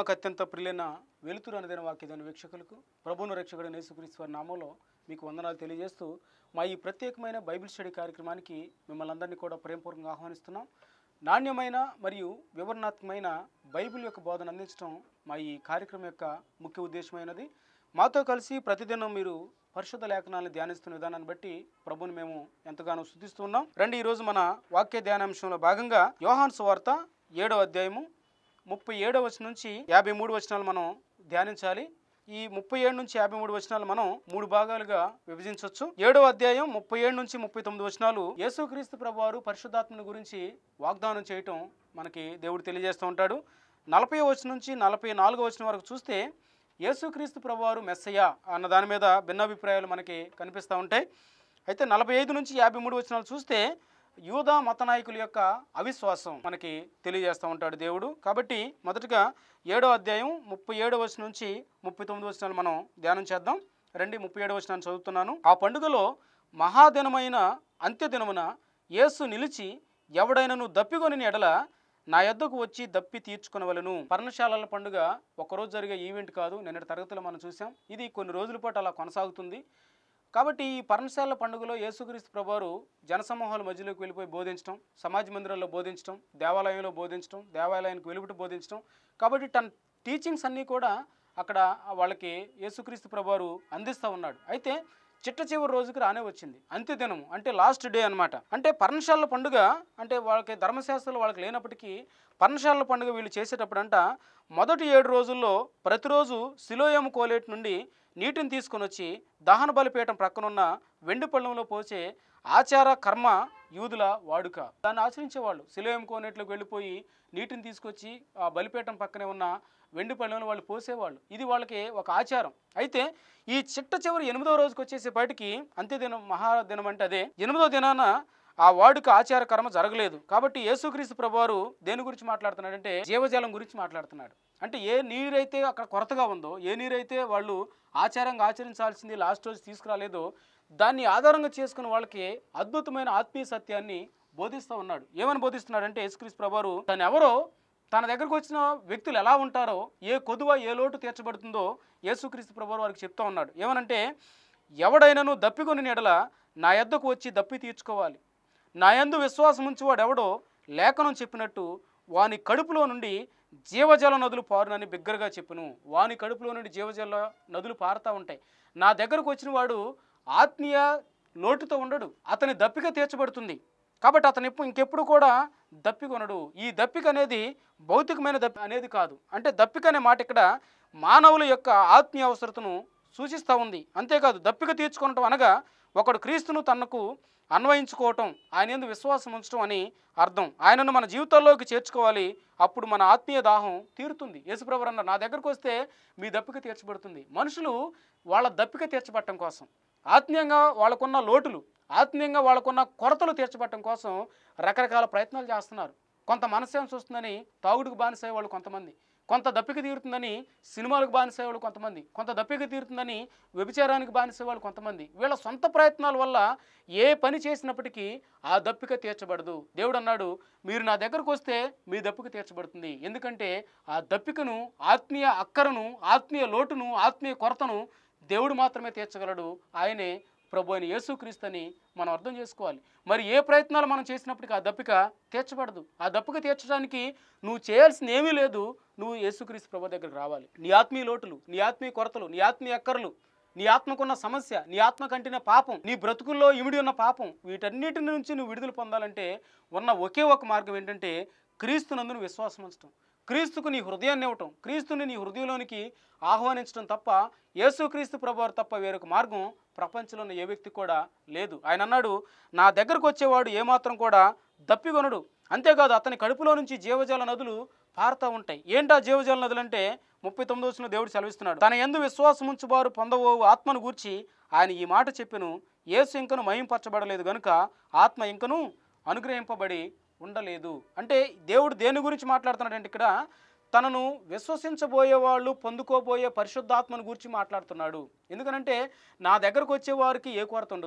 మాకు అత్యంత ప్రియులైన వెలుతురు అనదైన వాక్యదాని వీక్షకులకు ప్రభువును రక్షకుడు యేసుక్రీస్తు వారి నామంలో మీకు వందనాలు తెలియజేస్తూ మా ఈ ప్రత్యేకమైన బైబిల్ స్టడీ కార్యక్రమానికి మిమ్మల్ని అందరినీ కూడా ప్రేమపూర్వకంగా ఆహ్వానిస్తున్నాం నాణ్యమైన మరియు వివరణాత్మకమైన బైబిల్ యొక్క బోధన అందించడం మా ఈ కార్యక్రమం యొక్క ముఖ్య ఉద్దేశమైనది మాతో కలిసి ప్రతిదినం మీరు పరిశుద్ధ లేఖనాలను ధ్యానిస్తున్న విధానాన్ని బట్టి ప్రభుని మేము ఎంతగానో శుద్ధిస్తున్నాం రండి ఈరోజు మన వాక్య ధ్యానాంశంలో భాగంగా యోహాన్ సువార్త ఏడవ అధ్యాయము ముప్పై ఏడవ వచనం నుంచి యాభై మూడు వచనాలు మనం ధ్యానించాలి ఈ ముప్పై ఏడు నుంచి యాభై మూడు వచనాలు మనం మూడు భాగాలుగా విభజించవచ్చు ఏడవ అధ్యాయం ముప్పై ఏడు నుంచి ముప్పై తొమ్మిది వచనాలు యేసుక్రీస్తు ప్రభువారు పరిశుద్ధాత్మని గురించి వాగ్దానం చేయటం మనకి దేవుడు తెలియజేస్తూ ఉంటాడు నలభై వచనం నుంచి నలభై నాలుగో వచనం వరకు చూస్తే యేసుక్రీస్తు ప్రభువారు మెస్సయ్య అన్న దాని మీద భిన్నాభిప్రాయాలు మనకి కనిపిస్తూ ఉంటాయి అయితే నలభై ఐదు నుంచి యాభై మూడు వచనాలు చూస్తే యూదా మత నాయకుల యొక్క అవిశ్వాసం మనకి తెలియజేస్తూ ఉంటాడు దేవుడు కాబట్టి మొదటగా ఏడో అధ్యాయం ముప్పై ఏడో వచనం నుంచి ముప్పై తొమ్మిది వచనాలు మనం ధ్యానం చేద్దాం రండి ముప్పై ఏడో వచనాన్ని చదువుతున్నాను ఆ పండుగలో మహాదినమైన అంత్యదినమున యేసు నిలిచి ఎవడైనను దప్పికొని ఎడల నా యొద్దకు వచ్చి దప్పి తీర్చుకునవలను పర్ణశాలల పండుగ ఒకరోజు జరిగే ఈవెంట్ కాదు నిన్నటి తరగతిలో మనం చూసాం ఇది కొన్ని రోజుల పాటు అలా కొనసాగుతుంది కాబట్టి ఈ పర్ణశాల పండుగలో యేసుక్రీస్తు ప్రభువారు జనసమూహాల మధ్యలోకి వెళ్ళిపోయి బోధించడం సమాజ మందిరాల్లో బోధించడం దేవాలయంలో బోధించడం దేవాలయానికి వెలుపుట బోధించడం కాబట్టి తన టీచింగ్స్ అన్నీ కూడా అక్కడ వాళ్ళకి యేసుక్రీస్తు ప్రభువారు అందిస్తూ ఉన్నాడు అయితే చిట్ట చివరి రోజుకి రానే వచ్చింది అంత్యదినము అంటే లాస్ట్ డే అన్నమాట అంటే పర్ణశాల పండుగ అంటే వాళ్ళకి ధర్మశాస్త్రాలు వాళ్ళకి లేనప్పటికీ పర్ణశాల పండుగ వీళ్ళు చేసేటప్పుడంట మొదటి ఏడు రోజుల్లో ప్రతిరోజు సిలోయము కోలేట్ నుండి నీటిని తీసుకొని వచ్చి దహన బలిపీఠం ప్రక్కనున్న వెండి పళ్ళంలో పోసే ఆచార కర్మ యూదుల వాడుక దాన్ని ఆచరించేవాళ్ళు సిలోయం కోనేట్లోకి వెళ్ళిపోయి నీటిని తీసుకొచ్చి ఆ బలిపీఠం పక్కనే ఉన్న వెండి పళ్ళంలో వాళ్ళు పోసేవాళ్ళు ఇది వాళ్ళకి ఒక ఆచారం అయితే ఈ చిట్ట చివరి ఎనిమిదో రోజుకి వచ్చేసేపాటికి అంత్యదినం మహాదినం అంటే అదే ఎనిమిదో దినాన ఆ వాడుక ఆచార కర్మ జరగలేదు కాబట్టి యేసుక్రీస్తు ప్రభువారు దేని గురించి మాట్లాడుతున్నాడంటే జీవజలం గురించి మాట్లాడుతున్నాడు అంటే ఏ నీరైతే అక్కడ కొరతగా ఉందో ఏ నీరైతే వాళ్ళు ఆచారంగా ఆచరించాల్సింది లాస్ట్ రోజు తీసుకురాలేదో దాన్ని ఆధారంగా చేసుకున్న వాళ్ళకి అద్భుతమైన ఆత్మీయ సత్యాన్ని బోధిస్తూ ఉన్నాడు ఏమని బోధిస్తున్నాడంటే యేసుక్రీస్తు ప్రభువారు తను ఎవరో తన దగ్గరకు వచ్చిన వ్యక్తులు ఎలా ఉంటారో ఏ కొదువ ఏ లోటు తీర్చబడుతుందో యేసుక్రీస్తు ప్రభువారు వారికి చెప్తా ఉన్నాడు ఏమనంటే ఎవడైనను దప్పికొని ఎడల నా యొద్దకు వచ్చి దప్పి తీర్చుకోవాలి నా యందు విశ్వాసం ఉంచేవాడు ఎవడో లేఖనం చెప్పినట్టు వాని కడుపులో నుండి జీవజల నదులు పారునని బిగ్గరగా చెప్పును వాని కడుపులో నుండి జీవజల నదులు పారుతూ ఉంటాయి నా దగ్గరకు వచ్చిన వాడు ఆత్మీయ లోటుతో ఉండడు అతని దప్పిక తీర్చబడుతుంది కాబట్టి అతను ఎప్పుడు ఇంకెప్పుడు కూడా దప్పికొనడు ఈ దప్పిక అనేది భౌతికమైన దప్పి అనేది కాదు అంటే దప్పిక అనే మాట ఇక్కడ మానవుల యొక్క ఆత్మీయ అవసరతను సూచిస్తూ ఉంది అంతేకాదు దప్పిక తీర్చుకోవటం అనగా ఒకడు క్రీస్తును తనకు అన్వయించుకోవటం ఆయన ఎందు విశ్వాసం ఉంచడం అని అర్థం ఆయనను మన జీవితాల్లోకి చేర్చుకోవాలి అప్పుడు మన ఆత్మీయ దాహం తీరుతుంది యేసుప్రభు అన్నారు నా దగ్గరకు వస్తే మీ దప్పిక తీర్చబడుతుంది మనుషులు వాళ్ళ దప్పిక తీర్చబట్టడం కోసం ఆత్మీయంగా వాళ్ళకున్న లోటులు ఆత్మీయంగా వాళ్ళకున్న కొరతలు తీర్చబట్టడం కోసం రకరకాల ప్రయత్నాలు చేస్తున్నారు కొంత మనశ్శాంతి వస్తుందని తాగుడుకు బానిసయ్యే వాళ్ళు కొంతమంది కొంత దప్పిక తీరుతుందని సినిమాలకు బానిసే వాళ్ళు కొంతమంది కొంత దప్పిక తీరుతుందని వ్యభిచారానికి బానిసే వాళ్ళు కొంతమంది వీళ్ళ సొంత ప్రయత్నాల వల్ల ఏ పని చేసినప్పటికీ ఆ దప్పిక తీర్చబడదు దేవుడు అన్నాడు మీరు నా దగ్గరకు వస్తే మీ దప్పిక తీర్చబడుతుంది ఎందుకంటే ఆ దప్పికను ఆత్మీయ అక్కరను ఆత్మీయ లోటును ఆత్మీయ కొరతను దేవుడు మాత్రమే తీర్చగలడు ఆయనే ప్రభు అయిన యేసుక్రీస్తు అని మనం అర్థం చేసుకోవాలి మరి ఏ ప్రయత్నాలు మనం చేసినప్పటికీ ఆ దప్పిక తీర్చబడదు ఆ దప్పిక తీర్చడానికి నువ్వు చేయాల్సింది ఏమీ లేదు నువ్వు యేసుక్రీస్తు ప్రభు దగ్గరికి రావాలి నీ ఆత్మీయ లోటులు నీ ఆత్మీయ కొరతలు నీ ఆత్మీయ అక్కర్లు నీ ఆత్మకున్న సమస్య నీ ఆత్మ కంటిన పాపం నీ బ్రతుకుల్లో ఇమిడి ఉన్న పాపం వీటన్నిటి నుంచి నువ్వు విడుదల పొందాలంటే ఉన్న ఒకే ఒక మార్గం ఏంటంటే క్రీస్తునందు నువ్వు విశ్వాసం ఉంచడం క్రీస్తుకు నీ హృదయాన్ని ఇవ్వటం క్రీస్తుని నీ హృదయంలోనికి ఆహ్వానించడం తప్ప యేసుక్రీస్తు ప్రభువారు తప్ప వేరొక మార్గం ప్రపంచంలో ఉన్న ఏ వ్యక్తి కూడా లేదు ఆయన అన్నాడు నా దగ్గరకు వచ్చేవాడు ఏమాత్రం కూడా దప్పికొనడు అంతేకాదు అతని కడుపులో నుంచి జీవజల నదులు పారుతూ ఉంటాయి ఏంటా జీవజల నదులు అంటే ముప్పై తొమ్మిది వచ్చిన దేవుడు సెలవిస్తున్నాడు తన ఎందు విశ్వాసం ఉంచువారు పొందవో ఆత్మను గూర్చి ఆయన ఈ మాట చెప్పెను యేసు ఇంకను మహింపరచబడలేదు గనుక ఆత్మ ఇంకను అనుగ్రహింపబడి ఉండలేదు అంటే దేవుడు దేని గురించి మాట్లాడుతున్నాడంటే ఇక్కడ తనను విశ్వసించబోయే వాళ్ళు పొందుకోబోయే పరిశుద్ధాత్మను గురించి మాట్లాడుతున్నాడు ఎందుకనంటే నా దగ్గరకు వచ్చే వారికి ఏ కొరత ఉండదు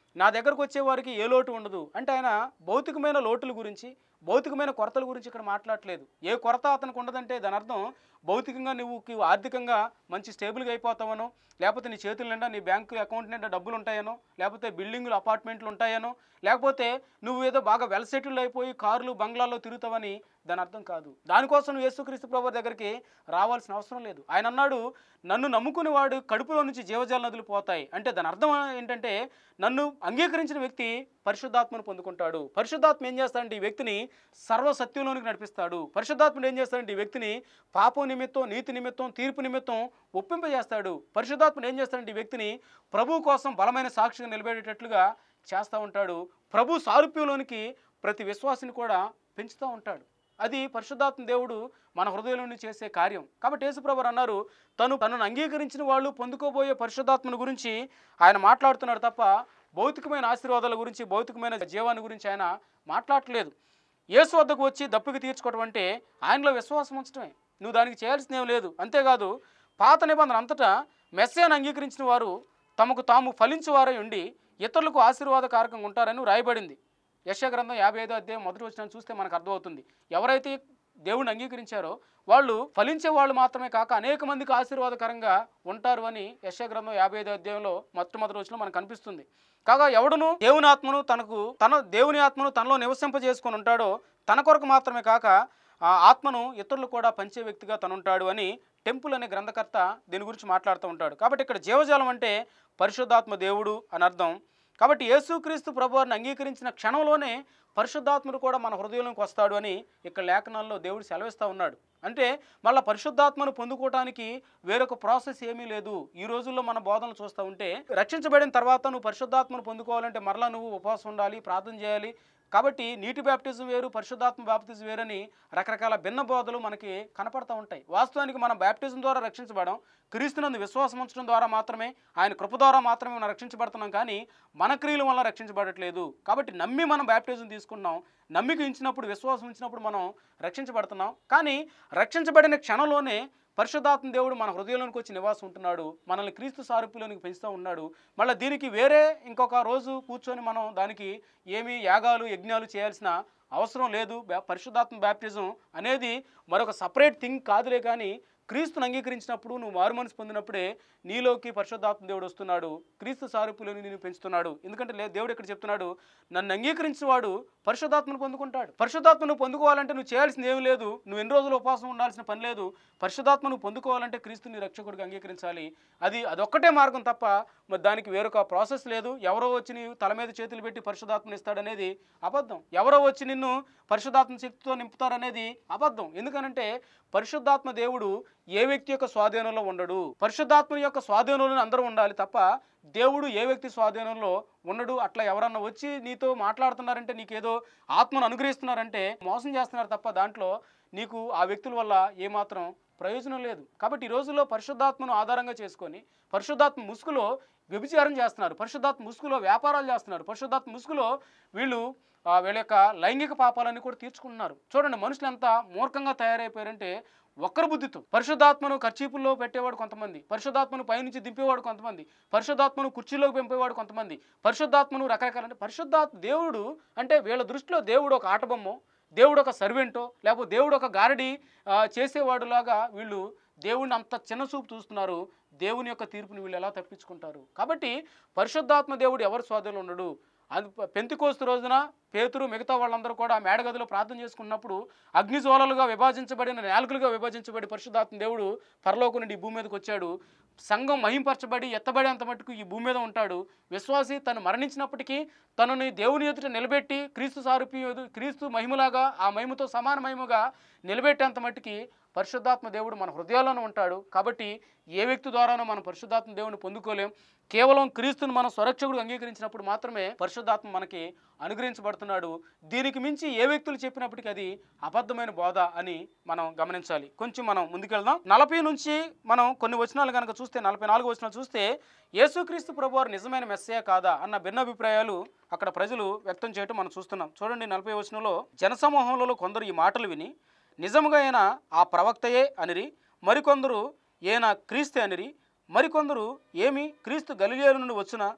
నా దగ్గరకు వచ్చే వారికి ఏ లోటు ఉండదు అంటే ఆయన భౌతికమైన లోటుల గురించి భౌతికమైన కొరతల గురించి ఇక్కడ మాట్లాడట్లేదు ఏ కొరత అతనికి ఉండదంటే దాని అర్థం భౌతికంగా నువ్వు కి- ఆర్థికంగా మంచి స్టేబుల్గా అయిపోతావనో లేకపోతే నీ చేతుల నిండా నీ బ్యాంకు అకౌంట్ నిండా డబ్బులు ఉంటాయనో లేకపోతే బిల్డింగులు అపార్ట్మెంట్లు ఉంటాయనో లేకపోతే నువ్వు ఏదో బాగా వెల్ సెటిల్డ్ అయిపోయి కార్లు బంగ్లాల్లో తిరుగుతావని దాని అర్థం కాదు దానికోసం నువ్వు యేసుక్రీస్తు ప్రభు దగ్గరికి రావాల్సిన అవసరం లేదు ఆయన అన్నాడు నన్ను నమ్ముకుని వాడు కడుపులో నుంచి జీవజాల నదులు పోతాయి అంటే దాని అర్థం ఏంటంటే నన్ను అంగీకరించిన వ్యక్తి పరిశుద్ధాత్మను పొందుకుంటాడు పరిశుద్ధాత్మ ఏం చేస్తాడంటే ఈ వ్యక్తిని సర్వసత్యంలోనికి నడిపిస్తాడు పరిశుద్ధాత్ముడు ఏం చేస్తాడంటే ఈ వ్యక్తిని పాపం నిమిత్తం నీతి నిమిత్తం తీర్పు నిమిత్తం ఒప్పింపజేస్తాడు పరిశుద్ధాత్ముడు ఏం చేస్తాడంటే ఈ వ్యక్తిని ప్రభు కోసం బలమైన సాక్షిగా నిలబెట్టేటట్లుగా చేస్తూ ఉంటాడు ప్రభు సారూప్యంలోనికి ప్రతి విశ్వాసిని కూడా పెంచుతూ ఉంటాడు అది పరిశుద్ధాత్మ దేవుడు మన హృదయంలోని చేసే కార్యం కాబట్టి యేసుప్రభు అన్నారు తను తనను అంగీకరించిన వాళ్ళు పొందుకోబోయే పరిశుద్ధాత్మను గురించి ఆయన మాట్లాడుతున్నాడు తప్ప భౌతికమైన ఆశీర్వాదాల గురించి భౌతికమైన జీవాన్ని గురించి ఆయన మాట్లాడట్లేదు యేసు వద్దకు వచ్చి దప్పికి తీర్చుకోవడం అంటే ఆయనలో విశ్వాసం ఉంచడమే నువ్వు దానికి చేయాల్సింది ఏం లేదు అంతేకాదు పాత నిబంధన అంతటా మెస్సేను అంగీకరించిన వారు తమకు తాము ఫలించువారై ఉండి ఇతరులకు ఆశీర్వాదకారకంగా ఉంటారని రాయబడింది యశ గ్రంథం యాభై ఐదో అధ్యాయం మొదటి వచ్చిన చూస్తే మనకు అర్థమవుతుంది ఎవరైతే దేవుణ్ణి అంగీకరించారో వాళ్ళు ఫలించే వాళ్ళు మాత్రమే కాక అనేక మందికి ఆశీర్వాదకరంగా ఉంటారు అని యశ గ్రంథం యాభై ఐదో అధ్యాయంలో మొట్టమొదటి వచ్చిన మనకు కనిపిస్తుంది కాగా ఎవడును దేవుని ఆత్మను తనకు తన దేవుని ఆత్మను తనలో నివసింపజేసుకొని ఉంటాడో తన కొరకు మాత్రమే కాక ఆ ఆత్మను ఇతరులు కూడా పంచే వ్యక్తిగా తను ఉంటాడు అని టెంపుల్ అనే గ్రంథకర్త దీని గురించి మాట్లాడుతూ ఉంటాడు కాబట్టి ఇక్కడ జీవజాలం అంటే పరిశుద్ధాత్మ దేవుడు అని అర్థం కాబట్టి యేసుక్రీస్తు ప్రభువారిని అంగీకరించిన క్షణంలోనే పరిశుద్ధాత్ముడు కూడా మన హృదయంలోకి వస్తాడు అని ఇక్కడ లేఖనాల్లో దేవుడు సెలవిస్తూ ఉన్నాడు అంటే మళ్ళీ పరిశుద్ధాత్మను పొందుకోవటానికి వేరొక ప్రాసెస్ ఏమీ లేదు ఈ రోజుల్లో మన బోధనలు చూస్తూ ఉంటే రక్షించబడిన తర్వాత నువ్వు పరిశుద్ధాత్మను పొందుకోవాలంటే మరలా నువ్వు ఉపవాసం ఉండాలి ప్రార్థన చేయాలి కాబట్టి నీటి బ్యాప్టిజం వేరు పరిశుద్ధాత్మ బ్యాప్టిజం వేరని రకరకాల భిన్న బోధలు మనకి కనపడతా ఉంటాయి వాస్తవానికి మనం బ్యాప్టిజం ద్వారా రక్షించబడం క్రీస్తునందు విశ్వాసం ఉంచడం ద్వారా మాత్రమే ఆయన కృప ద్వారా మాత్రమే మనం రక్షించబడుతున్నాం కానీ మన క్రియల వల్ల రక్షించబడట్లేదు కాబట్టి నమ్మి మనం బ్యాప్టిజం తీసుకున్నాం నమ్మిక ఇచ్చినప్పుడు విశ్వాసం ఉంచినప్పుడు మనం రక్షించబడుతున్నాం కానీ రక్షించబడిన క్షణంలోనే పరిశుద్ధాత్మ దేవుడు మన హృదయంలోనికి వచ్చి నివాసం ఉంటున్నాడు మనల్ని క్రీస్తు సారూప్యంలోనికి పెంచుతూ ఉన్నాడు మళ్ళీ దీనికి వేరే ఇంకొక రోజు కూర్చొని మనం దానికి ఏమి యాగాలు యజ్ఞాలు చేయాల్సిన అవసరం లేదు బ్యా- పరిశుద్ధాత్మ బ్యాప్టిజం అనేది మరొక సపరేట్ థింగ్ కాదులే కానీ క్రీస్తుని అంగీకరించినప్పుడు నువ్వు మారు మనసు పొందినప్పుడే నీలోకి పరిశుద్ధాత్మ దేవుడు వస్తున్నాడు క్రీస్తు సారూప్యులని నేను పెంచుతున్నాడు ఎందుకంటే లే దేవుడు ఇక్కడ చెప్తున్నాడు నన్ను అంగీకరించిన వాడు పరిశుద్ధాత్మను పొందుకుంటాడు పరిశుద్ధాత్మను పొందుకోవాలంటే నువ్వు చేయాల్సింది ఏమీ లేదు నువ్వు ఎన్ని రోజులు ఉపవాసం ఉండాల్సిన పని లేదు పరిశుద్ధాత్మను పొందుకోవాలంటే క్రీస్తుని రక్షకుడిగా అంగీకరించాలి అది అదొక్కటే మార్గం తప్ప మరి దానికి వేరొక ప్రాసెస్ లేదు ఎవరో వచ్చి నీ తల మీద చేతులు పెట్టి పరిశుద్ధాత్మని ఇస్తాడనేది అబద్ధం ఎవరో వచ్చి నిన్ను పరిశుద్ధాత్మ శక్తితో నింపుతారనేది అబద్ధం ఎందుకనంటే పరిశుద్ధాత్మ దేవుడు ఏ వ్యక్తి యొక్క స్వాధీనంలో ఉండడు పరిశుద్ధాత్మ యొక్క స్వాధీనంలో అందరూ ఉండాలి తప్ప దేవుడు ఏ వ్యక్తి స్వాధీనంలో ఉండడు అట్లా ఎవరన్నా వచ్చి నీతో మాట్లాడుతున్నారంటే నీకేదో ఆత్మను అనుగ్రహిస్తున్నారంటే మోసం చేస్తున్నారు తప్ప దాంట్లో నీకు ఆ వ్యక్తుల వల్ల ఏమాత్రం ప్రయోజనం లేదు కాబట్టి ఈ రోజుల్లో పరిశుద్ధాత్మను ఆధారంగా చేసుకొని పరిశుద్ధాత్మ ముసుగులో వ్యభిచారం చేస్తున్నారు పరిశుద్ధాత్మ ముసుగులో వ్యాపారాలు చేస్తున్నారు పరిశుద్ధాత్మ ముసుగులో వీళ్ళు ఆ, వీళ్ళ యొక్క లైంగిక పాపాలన్నీ కూడా తీర్చుకుంటున్నారు చూడండి మనుషులు ఎంత మూర్ఖంగా తయారైపోయారంటే ఒక్కరి బుద్ధితో పరిశుద్ధాత్మను ఖర్చీపుల్లో పెట్టేవాడు కొంతమంది పరిశుద్ధాత్మను పైనుంచి దింపేవాడు కొంతమంది పరిశుద్ధాత్మను కుర్చీలోకి పెంపేవాడు కొంతమంది పరిశుద్ధాత్మను రకరకాల అంటే పరిశుద్ధాత్మ దేవుడు అంటే వీళ్ళ దృష్టిలో దేవుడు ఒక ఆటబొమ్మో దేవుడు ఒక సర్వెంటో లేకపోతే దేవుడు ఒక గారడి ఆ, చేసేవాడులాగా వీళ్ళు దేవుడిని అంత చిన్న చూపు చూస్తున్నారు దేవుని యొక్క తీర్పుని వీళ్ళు ఎలా తప్పించుకుంటారు కాబట్టి పరిశుద్ధాత్మ దేవుడు ఎవరి స్వాధీనంలో ఉండడు అది పెంతికోస్తు రోజున పేతురు మిగతా వాళ్ళందరూ కూడా మేడగదిలో ప్రార్థన చేసుకున్నప్పుడు అగ్నిజ్వాలలుగా విభజించబడిన నేలకులుగా విభజించబడి పరిశుద్ధాత్మ దేవుడు పరలోకు నుండి ఈ భూమి మీదకి వచ్చాడు సంఘం మహింపరచబడి ఎత్తబడేంత మట్టుకు ఈ భూమి మీద ఉంటాడు విశ్వాసి తను మరణించినప్పటికీ తనని దేవుని ఎదుట నిలబెట్టి క్రీస్తు సారూప్యం ఎదు క్రీస్తు మహిమలాగా ఆ మహిమతో సమాన మహిమగా నిలబెట్టేంత మట్టుకి పరిశుద్ధాత్మ దేవుడు మన హృదయాల్లోనే ఉంటాడు కాబట్టి ఏ వ్యక్తి ద్వారానో మనం పరిశుద్ధాత్మ దేవుని పొందుకోలేం కేవలం క్రీస్తుని మనం స్వరక్షకుడు అంగీకరించినప్పుడు మాత్రమే పరిశుద్ధాత్మ మనకి అనుగ్రహించబడుతున్నాడు దీనికి మించి ఏ వ్యక్తులు చెప్పినప్పటికీ అది అబద్ధమైన బోధ అని మనం గమనించాలి కొంచెం మనం ముందుకెళ్దాం నలభై నుంచి మనం కొన్ని వచనాలు కనుక చూస్తే నలభై నాలుగు వచనాలు చూస్తే యేసుక్రీస్తు ప్రభు వారు నిజమైన మెస్సే కాదా అన్న భిన్నాభిప్రాయాలు అక్కడ ప్రజలు వ్యక్తం చేయటం మనం చూస్తున్నాం చూడండి నలభై వచనంలో జనసమూహంలో కొందరు ఈ మాటలు విని నిజముగా ఆయన ఆ ప్రవక్తయే అనిరి మరికొందరు ఈయన క్రీస్తే అనిరి మరికొందరు ఏమి క్రీస్తు గలిలియల నుండి వచ్చిన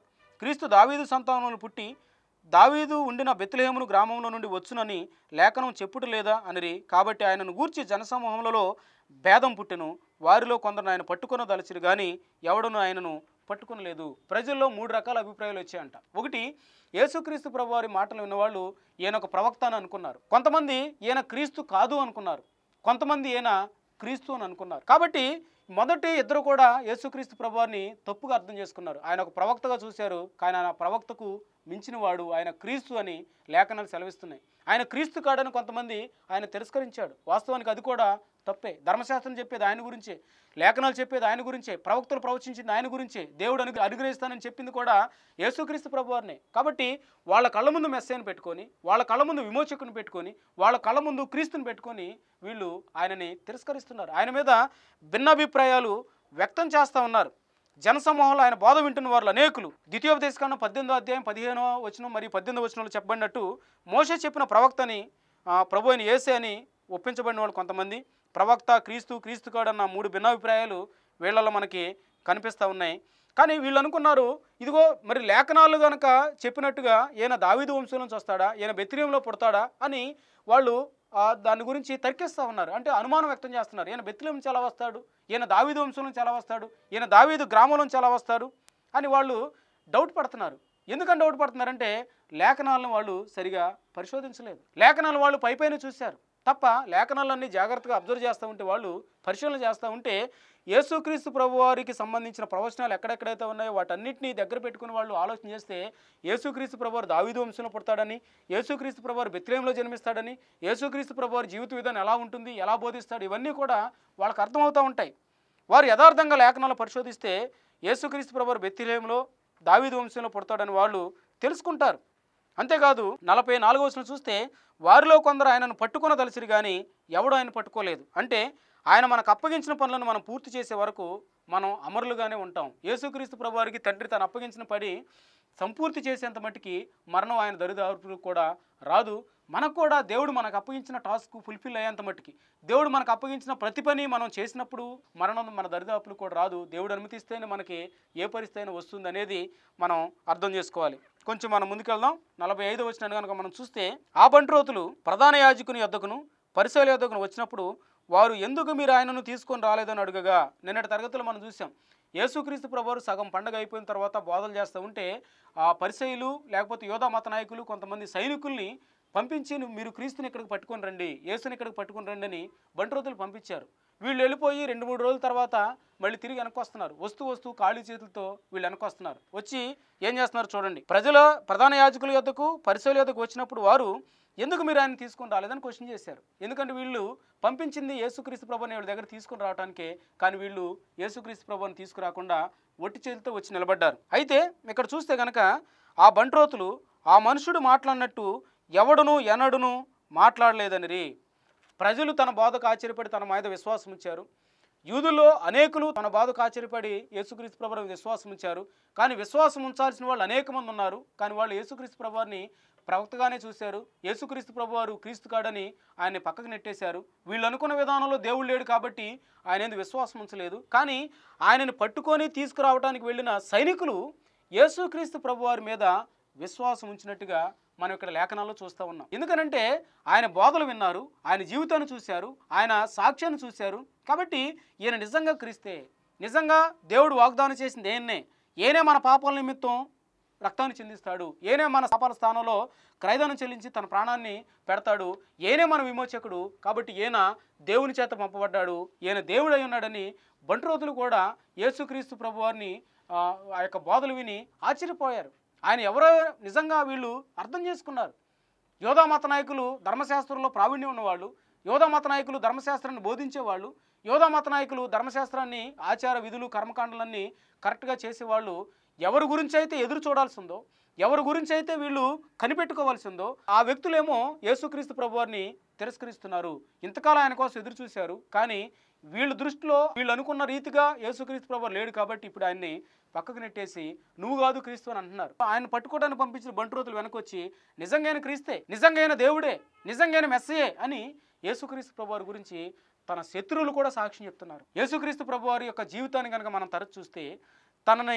క్రీస్తు దావీదు సంతానంలో పుట్టి దావీదు ఉండిన బెత్లహేమును గ్రామంలో నుండి వచ్చునని లేఖనం చెప్పుట లేదా అనిరి కాబట్టి ఆయనను గూర్చి జనసమూహములలో భేదం పుట్టెను వారిలో కొందరు ఆయన పట్టుకొన దలచిరు కానీ ఎవడను ఆయనను పట్టుకొనలేదు ప్రజల్లో మూడు రకాల అభిప్రాయాలు వచ్చాయంట ఒకటి యేసుక్రీస్తు ప్రభు వారి మాటలు విన్నవాళ్ళు ఈయన ఒక ప్రవక్త అని అనుకున్నారు కొంతమంది ఈయన క్రీస్తు కాదు అనుకున్నారు కొంతమంది ఈయన క్రీస్తు అని అనుకున్నారు కాబట్టి మొదటి ఇద్దరు కూడా యేసుక్రీస్తు ప్రభువారిని తప్పుగా అర్థం చేసుకున్నారు ఆయన ఒక ప్రవక్తగా చూశారు కానీ ఆయన ప్రవక్తకు మించిన వాడు ఆయన క్రీస్తు అని లేఖనాలు సెలవిస్తున్నాయి ఆయన క్రీస్తు కాడని కొంతమంది ఆయన తిరస్కరించాడు వాస్తవానికి అది కూడా తప్పే ధర్మశాస్త్రం చెప్పేది ఆయన గురించే లేఖనాలు చెప్పేది ఆయన గురించే ప్రవక్తలు ప్రవచించింది ఆయన గురించే దేవుడు అను అనుగ్రహిస్తానని చెప్పింది కూడా యేసుక్రీస్తు ప్రభువారినే కాబట్టి వాళ్ళ కళ్ళ ముందు మెస్సేని పెట్టుకొని వాళ్ళ కళ్ళ ముందు విమోచకుని పెట్టుకొని వాళ్ళ కళ్ళ ముందు క్రీస్తుని పెట్టుకొని వీళ్ళు ఆయనని తిరస్కరిస్తున్నారు ఆయన మీద భిన్నాభిప్రాయాలు వ్యక్తం చేస్తూ ఉన్నారు జనసమూహంలో ఆయన బోధ వింటున్న వారు అనేకులు ద్వితీయోపదేశకాండం పద్దెనిమిదో అధ్యాయం పదిహేనో వచనం మరియు పద్దెనిమిదో వచనంలో చెప్పబడినట్టు మోషే చెప్పిన ప్రవక్తని ఆ, ప్రభు అయిన ఏసే అని ఒప్పించబడిన వాళ్ళు కొంతమంది ప్రవక్త క్రీస్తు క్రీస్తు కాడన్న మూడు భిన్నాభిప్రాయాలు వీళ్ళలో మనకి కనిపిస్తూ ఉన్నాయి కానీ వీళ్ళు అనుకున్నారు ఇదిగో మరి లేఖనాలు గనక చెప్పినట్టుగా ఈయన దావీదు వంశం నుంచి వస్తాడా ఈయన బెత్రియంలో పుడతాడా అని వాళ్ళు ఆ, దాని గురించి తర్కిస్తూ ఉన్నారు అంటే అనుమానం వ్యక్తం చేస్తున్నారు ఈయన బెత్రియం నుంచి ఎలా వస్తాడు ఈయన దావీదు వంశం నుంచి ఎలా వస్తాడు ఈయన దావీదు గ్రామం నుంచి ఎలా వస్తాడు అని వాళ్ళు డౌట్ పడుతున్నారు ఎందుకని డౌట్ పడుతున్నారంటే లేఖనాలను వాళ్ళు సరిగా పరిశోధించలేదు లేఖనాలు వాళ్ళు పైపైన చూశారు తప్ప లేఖనాలన్నీ జాగ్రత్తగా అబ్జర్వ్ చేస్తూ ఉంటే వాళ్ళు పరిశీలన చేస్తూ ఉంటే యేసుక్రీస్తు ప్రభు వారికి సంబంధించిన ప్రవచనాలు ఎక్కడెక్కడైతే ఉన్నాయో వాటన్నిటిని దగ్గర పెట్టుకుని వాళ్ళు ఆలోచన చేస్తే యేసుక్రీస్తు ప్రభు వారు దావీదు వంశంలో పుడతాడని యేసుక్రీస్తు ప్రభు వారు బెత్లేయంలో జన్మిస్తాడని యేసుక్రీస్తు ప్రభు వారి జీవిత విధానం ఎలా ఉంటుంది ఎలా బోధిస్తాడు ఇవన్నీ కూడా వాళ్ళకి అర్థమవుతూ ఉంటాయి వారు యథార్థంగా లేఖనాలు పరిశోధిస్తే యేసుక్రీస్తు ప్రభు వారు బెత్తిలేయంలో దావీదు వంశంలో పుడతాడని వాళ్ళు తెలుసుకుంటారు అంతేకాదు నలభై నాలుగో వచనం చూస్తే వారిలో కొందరు ఆయనను పట్టుకున్న దలసిరి కానీ ఎవడు ఆయన పట్టుకోలేదు అంటే ఆయన మనకు అప్పగించిన పనులను మనం పూర్తి చేసే వరకు మనం అమరులుగానే ఉంటాం యేసుక్రీస్తు ప్రభువారికి తండ్రి తను అప్పగించిన పని సంపూర్తి చేసేంత మట్టుకి మరణం ఆయన దరిదాపులకు కూడా రాదు మనకు కూడా దేవుడు మనకు అప్పగించిన టాస్క్ ఫుల్ఫిల్ అయ్యేంత మట్టుకి దేవుడు మనకు అప్పగించిన ప్రతి పని మనం చేసినప్పుడు మరణం మన దరిదాపులు కూడా రాదు దేవుడు అనుమతిస్తేనే మనకి ఏ పరిస్థితి అయినా వస్తుంది అనేది మనం అర్థం చేసుకోవాలి కొంచెం మనం ముందుకెళ్దాం నలభై ఐదు వచ్చిన కనుక మనం చూస్తే ఆ బంట్రోతులు ప్రధాన యాజకుని యొద్దకును పరిశీల యొద్దకును వచ్చినప్పుడు వారు ఎందుకు మీరు ఆయనను తీసుకొని రాలేదని అడుగగా నిన్నటి తరగతిలో మనం చూసాం యేసుక్రీస్తు ప్రభువారు సగం పండగ అయిపోయిన తర్వాత బోధలు చేస్తూ ఉంటే ఆ పరిసయులు లేకపోతే యోధా మత నాయకులు కొంతమంది సైనికుల్ని పంపించి "నువ్వు- మీరు క్రీస్తుని ఇక్కడికి పట్టుకొని రండి యేసుని ఇక్కడికి పట్టుకొని రండి అని బంట్రోతులు పంపించారు వీళ్ళు వెళ్ళిపోయి రెండు మూడు రోజుల తర్వాత మళ్ళీ తిరిగి వెనకొస్తున్నారు వస్తూ వస్తూ ఖాళీ చేతులతో వీళ్ళు వెనకొస్తున్నారు వచ్చి ఏం చేస్తున్నారు చూడండి ప్రజల ప్రధాన యాజకుల యొద్దకు పరిశీల యొద్దకు వచ్చినప్పుడు వారు ఎందుకు మీరు ఆయన తీసుకొని రాలేదని క్వశ్చన్ చేశారు ఎందుకంటే వీళ్ళు పంపించింది యేసుక్రీస్తు ప్రభుని వీళ్ళ దగ్గర తీసుకొని రావడానికే కానీ వీళ్ళు యేసుక్రీస్తు ప్రభుని తీసుకురాకుండా ఒట్టి చేతితో వచ్చి నిలబడ్డారు అయితే ఇక్కడ చూస్తే గనక ఆ బంట్రోతులు ఆ మనుషుడు మాట్లాడినట్టు ఎవడును ఎనడును మాట్లాడలేదనిరి ప్రజలు తన బాధకు ఆశ్చర్యపడి తన మీద విశ్వాసం ఉంచారు యూదుల్లో అనేకులు తన బాధకు ఆశ్చర్యపడి యేసుక్రీస్తు ప్రభుని విశ్వాసం ఉంచారు కానీ విశ్వాసం ఉంచాల్సిన వాళ్ళు అనేక మంది ఉన్నారు కానీ వాళ్ళు యేసుక్రీస్తు ప్రభువారిని ప్రవక్తగానే చూశారు యేసుక్రీస్తు ప్రభువారు క్రీస్తు కాడని ఆయన్ని పక్కకు నెట్టేశారు వీళ్ళు అనుకున్న విధానంలో దేవుడు లేడు కాబట్టి ఆయన ఎందుకు విశ్వాసం ఉంచలేదు కానీ ఆయనను పట్టుకొని తీసుకురావడానికి వెళ్ళిన సైనికులు యేసుక్రీస్తు ప్రభువారి మీద విశ్వాసం ఉంచినట్టుగా మనం ఇక్కడ లేఖనాల్లో చూస్తూ ఉన్నాం ఎందుకనంటే ఆయన బోధలు విన్నారు ఆయన జీవితాన్ని చూశారు ఆయన సాక్ష్యాన్ని చూశారు కాబట్టి ఈయన నిజంగా క్రీస్తే నిజంగా దేవుడు వాగ్దానం చేసింది ఏనే ఏనే మన పాపాల నిమిత్తం రక్తాన్ని చెందిస్తాడు ఏనే మన పాపాల స్థానంలో క్రైదానం చెల్లించి తన ప్రాణాన్ని పెడతాడు ఏనే మన విమోచకుడు కాబట్టి ఈయన దేవుని చేత పంపబడ్డాడు ఈయన దేవుడై ఉన్నాడని బంట్రోతులు కూడా యేసుక్రీస్తు ప్రభువారిని ఆ ఆ యొక్క బోధలు విని ఆశ్చర్యపోయారు ఆయన ఎవరో నిజంగా వీళ్ళు అర్థం చేసుకున్నారు యోధా మత నాయకులు ధర్మశాస్త్రంలో ప్రావీణ్యం ఉన్నవాళ్ళు యోధా మత నాయకులు ధర్మశాస్త్రాన్ని బోధించేవాళ్ళు యోధా మత నాయకులు ధర్మశాస్త్రాన్ని ఆచార విధులు కర్మకాండలన్నీ కరెక్ట్గా చేసేవాళ్ళు ఎవరి గురించి అయితే ఎదురు చూడాల్సిందో ఎవరి గురించి అయితే వీళ్ళు కనిపెట్టుకోవాల్సిందో ఆ వ్యక్తులేమో యేసుక్రీస్తు ప్రభువారిని తిరస్కరిస్తున్నారు ఇంతకాలం ఆయన కోసం ఎదురు చూశారు కానీ వీళ్ళ దృష్టిలో వీళ్ళు అనుకున్న రీతిగా యేసుక్రీస్తు ప్రభు లేడు కాబట్టి ఇప్పుడు ఆయన్ని పక్కకు నెట్టేసి నువ్వు కాదు క్రీస్తు అని అంటున్నారు ఆయన పట్టుకోవడానికి పంపించిన బంటురోతులు వెనకొచ్చి నిజంగానే క్రీస్తే నిజంగానే దేవుడే నిజంగానే మెస్సయే అని యేసుక్రీస్తు ప్రభు వారి గురించి తన శత్రువులు కూడా సాక్ష్యం చెప్తున్నారు యేసుక్రీస్తు ప్రభు వారి యొక్క జీవితాన్ని కనుక మనం తరచు చూస్తే తనని